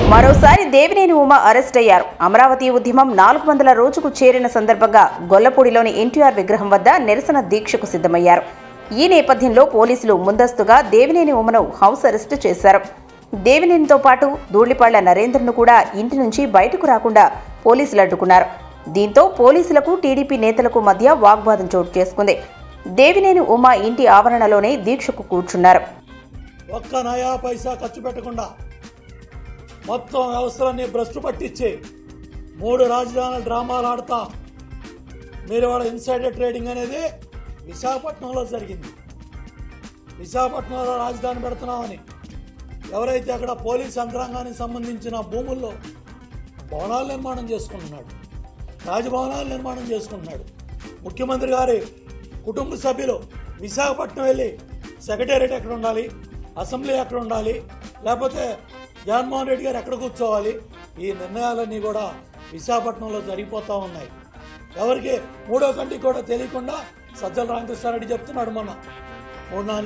మరోసారి దేవినేని ఉమ అరెస్ట్ అయ్యారు అమరావతి ఉద్యమం నాలుగు వందల రోజుకు చేరిన సందర్భంగా గొల్లపూడిలోని ఎన్టీఆర్ విగ్రహం వద్ద నిరసన దీక్షకు సిద్ధమయ్యారు ఈ నేపథ్యంలో పోలీసులు ముందస్తుగా దేవినేని ఉమను హౌస్ అరెస్ట్ చేశారు దేవినేనితో పాటు ధూళిపాళ్ల నరేంద్రను కూడా ఇంటి నుంచి బయటకు రాకుండా పోలీసులు అడ్డుకున్నారు దీంతో పోలీసులకు టీడీపీ నేతలకు మధ్య వాగ్వాదం చోటు చేసుకుంది దేవినేని ఉమ ఇంటి ఆవరణలోనే దీక్షకు కూర్చున్నారు ఒక్క నయా పైసా ఖర్చు పెట్టకుండా మొత్తం వ్యవస్థలన్నీ భ్రష్టు పట్టించి మూడు రాజధానుల డ్రామాలు ఆడతా మీరు వాళ్ళ ఇన్సైడర్ ట్రేడింగ్ అనేది విశాఖపట్నంలో జరిగింది విశాఖపట్నంలో రాజధాని పెడుతున్నామని ఎవరైతే అక్కడ పోలీస్ యంత్రాంగానికి సంబంధించిన భూముల్లో భవనాలు నిర్మాణం చేసుకుంటున్నాడు రాజభవనాలు నిర్మాణం చేసుకుంటున్నాడు ముఖ్యమంత్రి గారి కుటుంబ సభ్యులు విశాఖపట్నం వెళ్ళి సెక్రటేరియట్ ఎక్కడ ఉండాలి అసెంబ్లీ ఎక్కడ ఉండాలి లేకపోతే జగన్మోహన్ రెడ్డి గారు ఎక్కడ కూర్చోవాలి ఈ నిర్ణయాలన్నీ కూడా విశాఖపట్నంలో జరిగిపోతూ ఉన్నాయి ఎవరికి మూడో కంటికి కూడా తెలియకుండా సజ్జల రామకృష్ణారెడ్డి చెప్తున్నాడు మొన్న మూడు నాలుగు